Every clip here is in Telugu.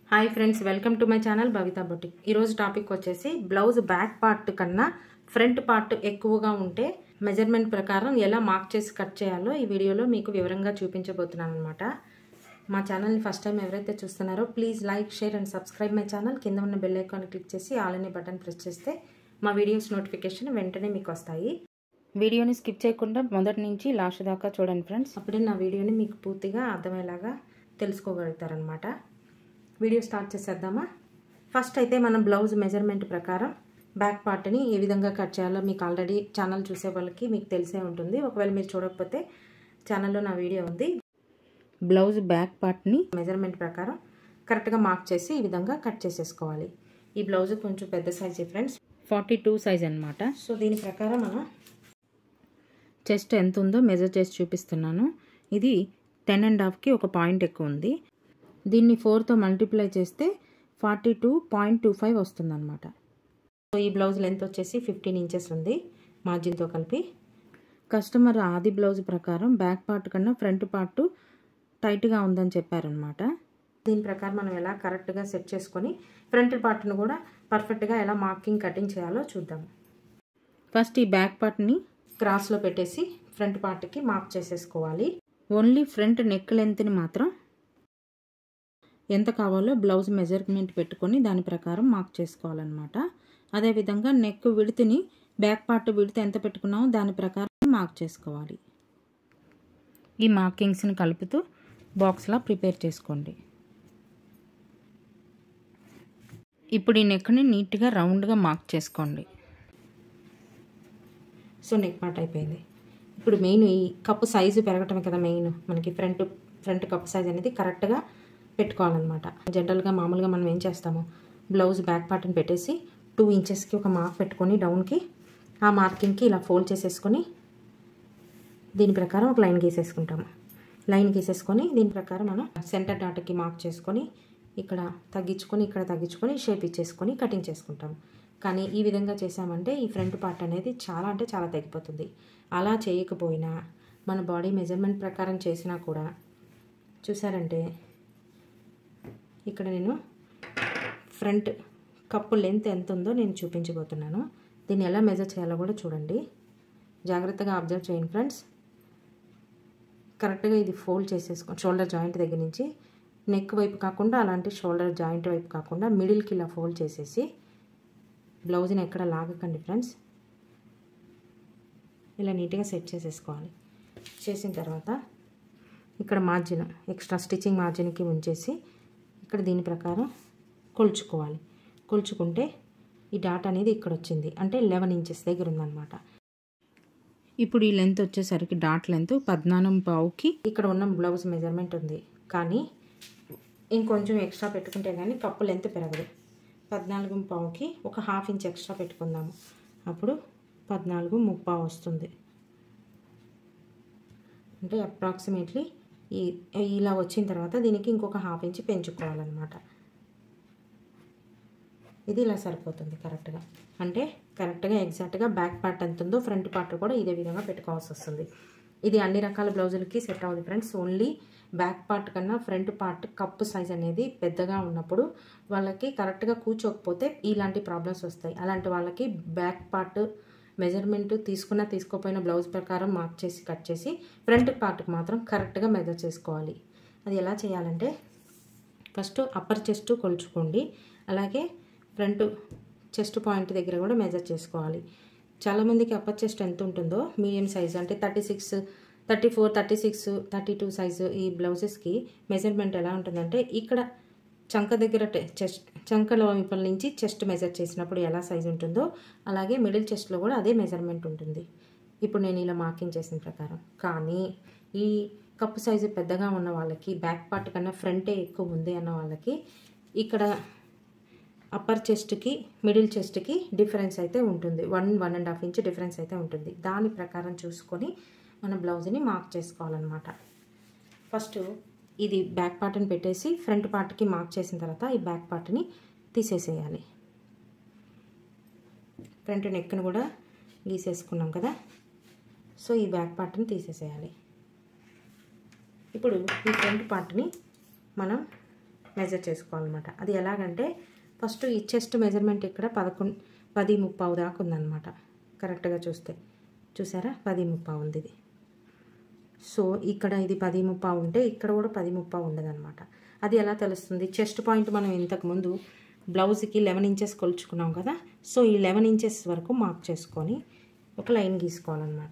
hi friends welcome to my channel Bhavita boutique ఈరోజు టాపిక్ వచ్చేసి బ్లౌజ్ బ్యాక్ పార్ట్ కన్నా ఫ్రంట్ పార్ట్ ఎక్కువగా ఉంటే మెజర్మెంట్ ప్రకారం ఎలా మార్క్ చేసి కట్ చేయాలో ఈ వీడియోలో మీకు వివరంగా చూపించబోతున్నాను అనమాట మా ఛానల్ని ఫస్ట్ టైం ఎవరైతే చూస్తున్నారో please like share and subscribe my channel కింద ఉన్న బెల్ ఐకాన్ క్లిక్ చేసి ఆల్ అనే బటన్ ప్రెస్ చేస్తే మా వీడియోస్ నోటిఫికేషన్ వెంటనే మీకు వస్తాయి వీడియోని స్కిప్ చేయకుండా మొదటి నుంచి లాస్ట్ దాకా చూడండి ఫ్రెండ్స్ అప్పుడే నా వీడియోని మీకు పూర్తిగా అర్థమయ్యేలాగా తెలుసుకోగలుగుతారనమాట వీడియో స్టార్ట్ చేసేద్దామా ఫస్ట్ అయితే మనం బ్లౌజ్ మెజర్మెంట్ ప్రకారం బ్యాక్ పార్ట్ని ఏ విధంగా కట్ చేయాలో మీకు ఆల్రెడీ ఛానల్ చూసే వాళ్ళకి మీకు తెలిసే ఉంటుంది ఒకవేళ మీరు చూడకపోతే ఛానల్లో నా వీడియో ఉంది బ్లౌజ్ బ్యాక్ పార్ట్ని మెజర్మెంట్ ప్రకారం కరెక్ట్గా మార్క్ చేసి ఈ విధంగా కట్ చేసేసుకోవాలి ఈ బ్లౌజ్ కొంచెం పెద్ద సైజే ఫ్రెండ్స్ ఫార్టీ టూ సైజ్ అనమాట సో దీని ప్రకారం మనం చెస్ట్ ఎంత ఉందో మెజర్ చేసి చూపిస్తున్నాను ఇది టెన్ అండ్ హాఫ్కి ఒక పాయింట్ ఎక్కువ ఉంది దీన్ని ఫోర్తో మల్టిప్లై చేస్తే forty two point two five వస్తుందన్నమాట సో ఈ బ్లౌజ్ లెంత్ వచ్చేసి ఫిఫ్టీన్ ఇంచెస్ ఉంది మార్జిన్తో కలిపి కస్టమర్ ఆది బ్లౌజ్ ప్రకారం బ్యాక్ పార్ట్ కన్నా ఫ్రంట్ పార్ట్ టైట్గా ఉందని చెప్పారనమాట దీని ప్రకారం మనం ఎలా కరెక్ట్గా సెట్ చేసుకొని ఫ్రంట్ పార్ట్ను కూడా పర్ఫెక్ట్గా ఎలా మార్కింగ్ కటింగ్ చేయాలో చూద్దాం ఫస్ట్ ఈ బ్యాక్ పార్ట్ని క్రాస్లో పెట్టేసి ఫ్రంట్ పార్ట్కి మార్క్ చేసేసుకోవాలి ఓన్లీ ఫ్రంట్ నెక్ లెంత్ని మాత్రం ఎంత కావాలో బ్లౌజ్ మెజర్మెంట్ పెట్టుకొని దాని ప్రకారం మార్క్ చేసుకోవాలన్నమాట అదేవిధంగా నెక్ విడితిని బ్యాక్ పార్ట్ విడితే ఎంత పెట్టుకున్నామో దాని ప్రకారం మార్క్ చేసుకోవాలి ఈ మార్కింగ్స్ని కలుపుతూ బాక్స్లా ప్రిపేర్ చేసుకోండి ఇప్పుడు ఈ నెక్ని నీట్గా రౌండ్గా మార్క్ చేసుకోండి సో నెక్ పార్ట్ అయిపోయింది ఇప్పుడు మెయిన్ ఈ కప్పు సైజు పెరగటమే కదా మెయిన్ మనకి ఫ్రంట్ ఫ్రంట్ కప్పు సైజ్ అనేది కరెక్ట్గా పెట్టుకోవాలన్నమాట జనరల్గా మామూలుగా మనం ఏం చేస్తాము బ్లౌజ్ బ్యాక్ పార్ట్ని పెట్టేసి టూ ఇంచెస్కి ఒక మార్క్ పెట్టుకొని డౌన్కి ఆ మార్కింగ్కి ఇలా ఫోల్డ్ చేసేసుకొని దీని ప్రకారం ఒక లైన్ గీసేసుకుంటాము లైన్ గీసేసుకొని దీని ప్రకారం మనం సెంటర్ డాట్కి మార్క్ చేసుకొని ఇక్కడ తగ్గించుకొని ఇక్కడ తగ్గించుకొని షేప్ ఇచ్చేసుకొని కటింగ్ చేసుకుంటాం కానీ ఈ విధంగా చేసామంటే ఈ ఫ్రంట్ పార్ట్ అనేది చాలా అంటే చాలా తగ్గిపోతుంది అలా చేయకపోయినా మన బాడీ మెజర్మెంట్ ప్రకారం చేసినా కూడా చూసారంటే ఇక్కడ నేను ఫ్రంట్ కప్పు లెంత్ ఎంత ఉందో నేను చూపించబోతున్నాను దీన్ని ఎలా మెజర్ చేయాలో కూడా చూడండి జాగ్రత్తగా అబ్జర్వ్ చేయండి ఫ్రెండ్స్ కరెక్ట్గా ఇది ఫోల్డ్ చేసేసుకో షోల్డర్ జాయింట్ దగ్గర నుంచి నెక్ వైపు కాకుండా అలాంటి షోల్డర్ జాయింట్ వైపు కాకుండా మిడిల్కి ఇలా ఫోల్డ్ చేసేసి బ్లౌజ్ని ఎక్కడ లాగకండి ఫ్రెండ్స్ ఇలా నీట్గా సెట్ చేసేసుకోవాలి చేసిన తర్వాత ఇక్కడ మార్జిన్ ఎక్స్ట్రా స్టిచ్చింగ్ మార్జిన్కి ఉంచేసి ఇక్కడ దీని ప్రకారం కొలుచుకోవాలి కొలుచుకుంటే ఈ డాట్ అనేది ఇక్కడ వచ్చింది అంటే లెవెన్ ఇంచెస్ దగ్గర ఉందన్నమాట ఇప్పుడు ఈ లెంత్ వచ్చేసరికి డాట్ లెంత్ పద్నాలుగు పావుకి ఇక్కడ ఉన్న బ్లౌజ్ మెజర్మెంట్ ఉంది కానీ ఇంకొంచెం ఎక్స్ట్రా పెట్టుకుంటే కానీ కప్పు లెంత్ పెరగదు పద్నాలుగు పావుకి ఒక హాఫ్ ఇంచ్ ఎక్స్ట్రా పెట్టుకుందాము అప్పుడు పద్నాలుగు ముప్పావు వస్తుంది అంటే అప్రాక్సిమేట్లీ ఈ ఇలా వచ్చిన తర్వాత దీనికి ఇంకొక హాఫ్ ఇంచ్ పెంచుకోవాలన్నమాట ఇది ఇలా సరిపోతుంది కరెక్ట్గా అంటే కరెక్ట్గా ఎగ్జాక్ట్గా బ్యాక్ పార్ట్ ఎంత ఉందో ఫ్రంట్ పార్ట్ కూడా ఇదే విధంగా పెట్టుకోవాల్సి వస్తుంది ఇది అన్ని రకాల బ్లౌజులకి సెట్ అవుతుంది ఫ్రెండ్స్ ఓన్లీ బ్యాక్ పార్ట్ కన్నా ఫ్రంట్ పార్ట్ కప్పు సైజ్ అనేది పెద్దగా ఉన్నప్పుడు వాళ్ళకి కరెక్ట్గా కూర్చోకపోతే ఇలాంటి ప్రాబ్లమ్స్ వస్తాయి అలాంటి వాళ్ళకి బ్యాక్ పార్ట్ మెజర్మెంట్ తీసుకున్నా తీసుకోపోయిన బ్లౌజ్ ప్రకారం మార్క్ చేసి కట్ చేసి ఫ్రంట్ పార్ట్కి మాత్రం కరెక్ట్గా మెజర్ చేసుకోవాలి అది ఎలా చేయాలంటే ఫస్ట్ అప్పర్ చెస్ట్ కొలుచుకోండి అలాగే ఫ్రంట్ చెస్ట్ పాయింట్ దగ్గర కూడా మెజర్ చేసుకోవాలి చాలామందికి అప్పర్ చెస్ట్ ఎంత ఉంటుందో మీడియం సైజ్ అంటే thirty six thirty four thirty six thirty two size ఈ బ్లౌజెస్కి మెజర్మెంట్ ఎలా ఉంటుందంటే ఇక్కడ చంక దగ్గర చెస్ట్ చంకల వైపుల నుంచి చెస్ట్ మెజర్ చేసినప్పుడు ఎలా సైజ్ ఉంటుందో అలాగే మిడిల్ చెస్ట్లో కూడా అదే మెజర్మెంట్ ఉంటుంది ఇప్పుడు నేను ఇలా మార్కింగ్ చేసిన ప్రకారం కానీ ఈ కప్పు సైజు పెద్దగా ఉన్న వాళ్ళకి బ్యాక్ పార్ట్ కన్నా ఫ్రంటే ఎక్కువ ఉంది అన్న వాళ్ళకి ఇక్కడ అప్పర్ చెస్ట్కి మిడిల్ చెస్ట్కి డిఫరెన్స్ అయితే ఉంటుంది one one and half inch difference అయితే ఉంటుంది దాని ప్రకారం చూసుకొని మన బ్లౌజ్ని మార్క్ చేసుకోవాలన్నమాట ఫస్ట్ ఇది బ్యాక్ పార్ట్ని పెట్టేసి ఫ్రంట్ పార్ట్కి మార్క్ చేసిన తర్వాత ఈ బ్యాక్ పార్ట్ని తీసేసేయాలి ఫ్రంట్ నెక్ని కూడా గీసేసుకున్నాం కదా సో ఈ బ్యాక్ పార్ట్ని తీసేసేయాలి ఇప్పుడు ఈ ఫ్రంట్ పార్ట్ని మనం మెజర్ చేసుకోవాలన్నమాట అది ఎలాగంటే ఫస్ట్ ఈ చెస్ట్ మెజర్మెంట్ ఇక్కడ పదకొండు పది ముప్పావు దాకా ఉందన్నమాట కరెక్ట్గా చూస్తే చూసారా పది ముప్పావు ఉంది ఇది సో ఇక్కడ ఇది పది ముప్పావు ఉంటే ఇక్కడ కూడా పది ముప్పావు ఉండదన్నమాట అది ఎలా తెలుస్తుంది చెస్ట్ పాయింట్ మనం ఇంతకుముందు బ్లౌజ్కి లెవెన్ ఇంచెస్ కొలుచుకున్నాం కదా సో ఈ లెవెన్ ఇంచెస్ వరకు మార్క్ చేసుకొని ఒక లైన్ గీసుకోవాలన్నమాట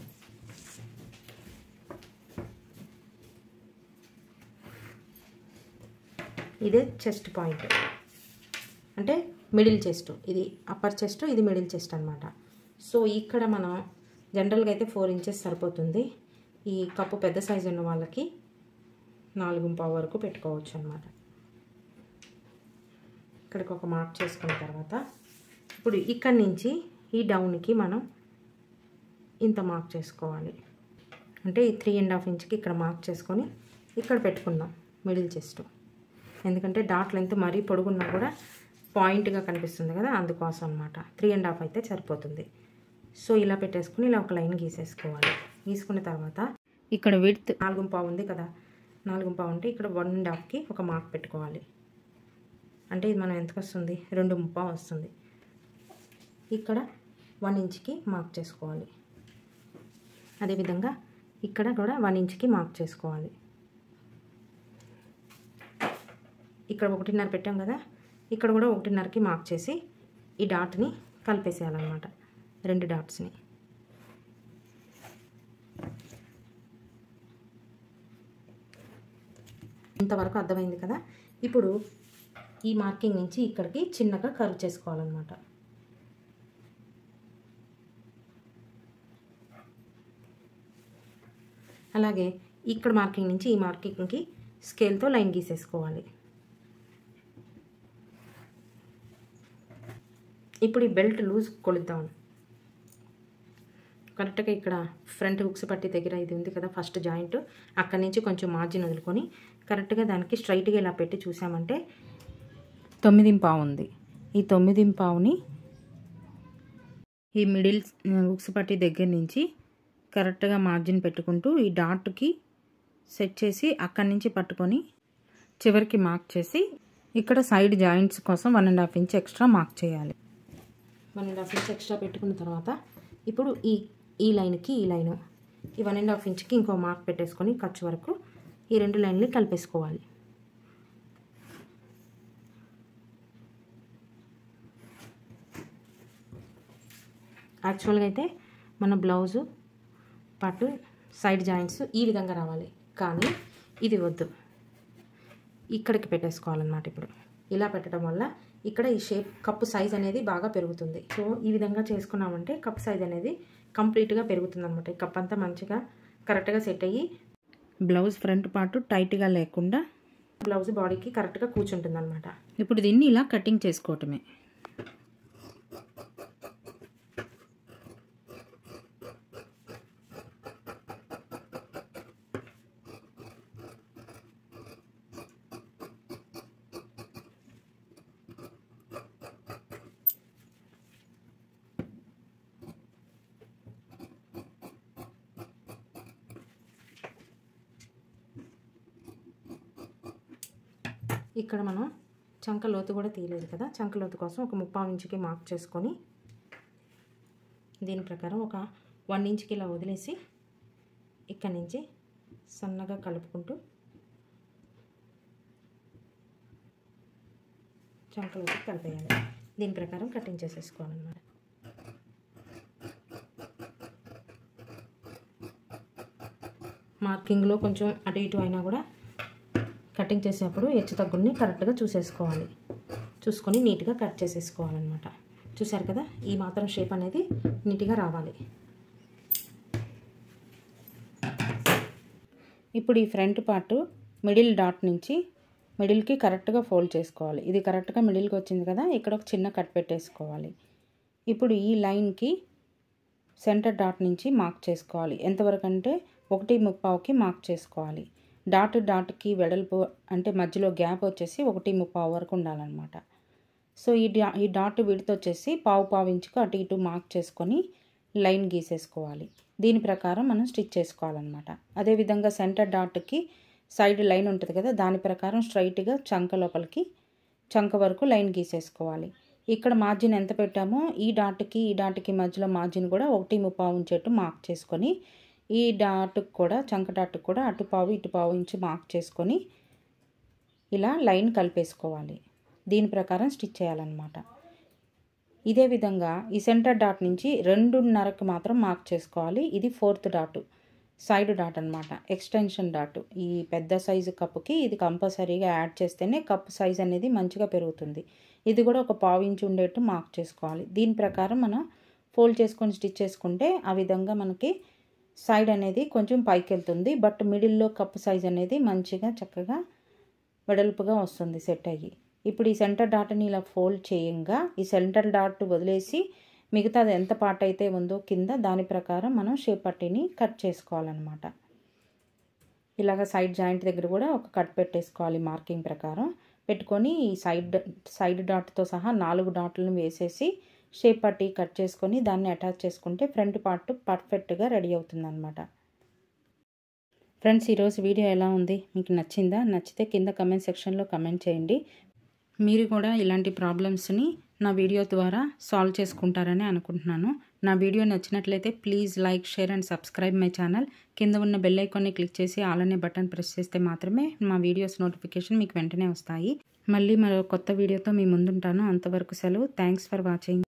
ఇదే చెస్ట్ పాయింట్ అంటే మిడిల్ చెస్ట్ ఇది అప్పర్ చెస్ట్ ఇది మిడిల్ చెస్ట్ అనమాట సో ఇక్కడ మనం జనరల్గా అయితే ఫోర్ ఇంచెస్ సరిపోతుంది ఈ కప్పు పెద్ద సైజు ఉన్న వాళ్ళకి నాలుగు పావు వరకు పెట్టుకోవచ్చు అనమాట ఇక్కడికి ఒక మార్క్ చేసుకున్న తర్వాత ఇప్పుడు ఇక్కడి నుంచి ఈ డౌన్కి మనం ఇంత మార్క్ చేసుకోవాలి అంటే ఈ త్రీ అండ్ హాఫ్ ఇంచ్కి ఇక్కడ మార్క్ చేసుకొని ఇక్కడ పెట్టుకుందాం మిడిల్ చెస్ట్ ఎందుకంటే డాట్ లెంత్ మరీ పొడుగున్నా కూడా పాయింట్గా కనిపిస్తుంది కదా అందుకోసం అనమాట త్రీ అండ్ హాఫ్ అయితే సరిపోతుంది సో ఇలా పెట్టేసుకుని ఇలా ఒక లైన్ గీసేసుకోవాలి గీసుకున్న తర్వాత ఇక్కడ విడ్త్ నాలుగు పావు ఉంది కదా నాలుగు పావు ఉంటే ఇక్కడ వన్ అండ్ హాఫ్కి ఒక మార్క్ పెట్టుకోవాలి అంటే ఇది మనం ఎంతకు వస్తుంది రెండు ముప్పావు వస్తుంది ఇక్కడ వన్ ఇంచ్కి మార్క్ చేసుకోవాలి అదేవిధంగా ఇక్కడ కూడా వన్ ఇంచ్కి మార్క్ చేసుకోవాలి ఇక్కడ ఒకటిన్నర పెట్టాం కదా ఇక్కడ కూడా ఒకటిన్నరకి మార్క్ చేసి ఈ డాట్ని కలిపేసేయాలన్నమాట రెండు డాట్స్ని ఇంతవరకు అర్థమైంది కదా ఇప్పుడు ఈ మార్కింగ్ నుంచి ఇక్కడికి చిన్నగా కర్వ్ చేసుకోవాలన్నమాట అలాగే ఇక్కడ మార్కింగ్ నుంచి ఈ మార్కింగ్కి స్కేల్తో లైన్ గీసేసుకోవాలి ఇప్పుడు ఈ బెల్ట్ లూజ్ కొలుద్దాం కరెక్ట్గా ఇక్కడ ఫ్రంట్ హుక్స్ పట్టి దగ్గర ఇది ఉంది కదా ఫస్ట్ జాయింట్ అక్కడి నుంచి కొంచెం మార్జిన్ వదులుకొని కరెక్ట్గా దానికి స్ట్రైట్గా ఇలా పెట్టి చూసామంటే తొమ్మిది పావు ఉంది ఈ తొమ్మిది పావుని ఈ మిడిల్ హుక్స్ పట్టి దగ్గర నుంచి కరెక్ట్గా మార్జిన్ పెట్టుకుంటూ ఈ డాట్కి సెట్ చేసి అక్కడి నుంచి పట్టుకొని చివరికి మార్క్ చేసి ఇక్కడ సైడ్ జాయింట్స్ కోసం one and half inch extra mark చేయాలి one and half inch extra పెట్టుకున్న తర్వాత ఇప్పుడు ఈ ఈ లైన్కి ఈ లైను ఈ వన్ అండ్ హాఫ్ ఇంచ్కి ఇంకో మార్క్ పెట్టేసుకొని ఖర్చు వరకు ఈ రెండు లైన్లు కలిపేసుకోవాలి యాక్చువల్గా అయితే మన బ్లౌజు పాటు సైడ్ జాయింట్స్ ఈ విధంగా రావాలి కానీ ఇది వద్దు ఇక్కడికి పెట్టేసుకోవాలన్నమాట ఇప్పుడు ఇలా పెట్టడం వల్ల ఇక్కడ ఈ షేప్ కప్పు సైజ్ అనేది బాగా పెరుగుతుంది సో ఈ విధంగా చేసుకున్నామంటే కప్ సైజ్ అనేది కంప్లీట్గా పెరుగుతుంది అనమాట ఈ కప్ అంతా మంచిగా కరెక్ట్గా సెట్ అయ్యి బ్లౌజ్ ఫ్రంట్ పార్ట్ టైట్గా లేకుండా బ్లౌజ్ బాడీకి కరెక్ట్గా కూర్చుంటుంది అనమాట ఇప్పుడు దీన్ని ఇలా కటింగ్ చేసుకోవటమే ఇక్కడ మనం చంక లోతు కూడా తీయలేదు కదా చంక లోతు కోసం ఒక ముప్పావు ఇంచుకి మార్క్ చేసుకొని దీని ప్రకారం ఒక వన్ ఇంచ్కి ఇలా వదిలేసి ఇక్కడి నుంచి సన్నగా కలుపుకుంటూ చంక లోతు కలిపేయాలి దీని ప్రకారం కటింగ్ చేసేసుకోవాలన్నమాట మార్కింగ్లో కొంచెం అటు ఇటు అయినా కూడా కటింగ్ చేసేటప్పుడు హెచ్చు తగ్గుల్ని కరెక్ట్గా చూసేసుకోవాలి చూసుకొని నీట్గా కట్ చేసేసుకోవాలన్నమాట చూసారు కదా ఈ మాత్రం షేప్ అనేది నీట్గా రావాలి ఇప్పుడు ఈ ఫ్రంట్ పార్ట్ మిడిల్ డాట్ నుంచి మిడిల్కి కరెక్ట్గా ఫోల్డ్ చేసుకోవాలి ఇది కరెక్ట్గా మిడిల్కి వచ్చింది కదా ఇక్కడ ఒక చిన్న కట్ పెట్టేసుకోవాలి ఇప్పుడు ఈ లైన్కి సెంటర్ డాట్ నుంచి మార్క్ చేసుకోవాలి ఎంతవరకు అంటే ఒకటి ముప్పావుకి మార్క్ చేసుకోవాలి డాట్ డాట్కి వెడల్పు అంటే మధ్యలో గ్యాప్ వచ్చేసి ఒకటి ముప్పావు వరకు ఉండాలన్నమాట సో ఈ డా ఈ డాట్ విడత వచ్చేసి పావు పావు ఇంచుకు అటు ఇటు మార్క్ చేసుకొని లైన్ గీసేసుకోవాలి దీని ప్రకారం మనం స్టిచ్ చేసుకోవాలన్నమాట అదేవిధంగా సెంటర్ డాట్కి సైడ్ లైన్ ఉంటుంది కదా దాని ప్రకారం స్ట్రైట్గా చంక లోపలికి చంక వరకు లైన్ గీసేసుకోవాలి ఇక్కడ మార్జిన్ ఎంత పెట్టామో ఈ డాట్కి ఈ డాట్కి మధ్యలో మార్జిన్ కూడా ఒకటి ముప్పావు ఉంచేట్టు మార్క్ చేసుకొని ఈ డాట్కి కూడా చంక డాట్కి కూడా అటు పావు ఇటు పావు ఇంచు మార్క్ చేసుకొని ఇలా లైన్ కలిపేసుకోవాలి దీని ప్రకారం స్టిచ్ చేయాలన్నమాట ఇదే విధంగా ఈ సెంటర్ డాట్ నుంచి రెండున్నరకు మాత్రం మార్క్ చేసుకోవాలి ఇది ఫోర్త్ డాట్ సైడ్ డాట్ అనమాట ఎక్స్టెన్షన్ డాట్ ఈ పెద్ద సైజు కప్పుకి ఇది కంపల్సరీగా యాడ్ చేస్తేనే కప్ సైజ్ అనేది మంచిగా పెరుగుతుంది ఇది కూడా ఒక పావు ఇంచు ఉండేట్టు మార్క్ చేసుకోవాలి దీని ప్రకారం మనం ఫోల్డ్ చేసుకొని స్టిచ్ చేసుకుంటే ఆ విధంగా మనకి సైడ్ అనేది కొంచెం పైకి వెళ్తుంది బట్ మిడిల్లో కప్ సైజ్ అనేది మంచిగా చక్కగా వెడల్పుగా వస్తుంది సెట్ అయ్యి ఇప్పుడు ఈ సెంటర్ డాట్ని ఇలా ఫోల్డ్ చేయంగా ఈ సెంటర్ డాట్ వదిలేసి మిగతాది ఎంత పార్ట్ అయితే ఉందో కింద దాని ప్రకారం మనం షేప్ పట్టీని కట్ చేసుకోవాలన్నమాట ఇలాగ సైడ్ జాయింట్ దగ్గర కూడా ఒక కట్ పెట్టేసుకోవాలి మార్కింగ్ ప్రకారం పెట్టుకొని ఈ సైడ్ సైడ్ డాట్తో సహా నాలుగు డాట్లను వేసేసి షేప్ పట్టీ కట్ చేసుకొని దాన్ని అటాచ్ చేసుకుంటే ఫ్రంట్ పార్ట్ పర్ఫెక్ట్గా రెడీ అవుతుంది అనమాట ఫ్రెండ్స్ ఈరోజు వీడియో ఎలా ఉంది మీకు నచ్చిందా నచ్చితే కింద కమెంట్ సెక్షన్లో కమెంట్ చేయండి మీరు కూడా ఇలాంటి ప్రాబ్లమ్స్ని నా వీడియో ద్వారా సాల్వ్ చేసుకుంటారని అనుకుంటున్నాను నా వీడియో నచ్చినట్లయితే please like share and subscribe my channel కింద ఉన్న బెల్ ఐకాన్ని క్లిక్ చేసి ఆల్ అనే బటన్ ప్రెస్ చేస్తే మాత్రమే మా వీడియోస్ నోటిఫికేషన్ మీకు వెంటనే వస్తాయి మళ్ళీ మరో కొత్త వీడియోతో మీ ముందుంటాను అంతవరకు సెలవు థ్యాంక్స్ ఫర్ వాచింగ్